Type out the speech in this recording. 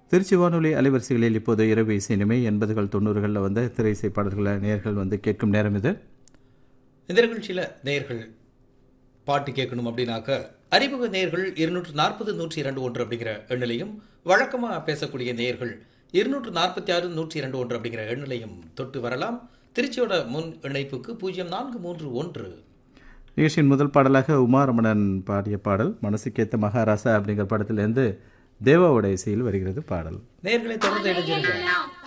திருச்சி வானொலி அலைவரிசைகளில் இப்போது இரவு இசை இனிமை எண்பதுகள் தொண்ணூறுகளில் வந்த திரை இசை பாடல்களை நேர்கள் வந்து கேட்கும் நேரம் இது இந்த நிகழ்ச்சியில் நேயர்கள் பாட்டு கேட்கணும் அப்படின்னாக்க அறிமுக நேயர்கள் இருநூற்று நாற்பது நூற்றி இரண்டு ஒன்று அப்படிங்கிற எண்ணிலையும் வழக்கமாக பேசக்கூடிய நேயர்கள் இருநூற்று நாற்பத்தி ஆறு நூற்றி இரண்டு ஒன்று அப்படிங்கிற எண்ணிலையும் தொட்டு வரலாம் திருச்சியோட முன் இணைப்புக்கு பூஜ்ஜியம் நான்கு மூன்று ஒன்று நிகழ்ச்சியின் முதல் பாடலாக உமாரமணன் பாடிய பாடல் மனசுக்கேத்த மகாராசா அப்படிங்கிற படத்திலிருந்து தேவாவோட இசையில் வருகிறது பாடல் நேயர்களை தொடர்ந்து இணைஞ்சிருங்க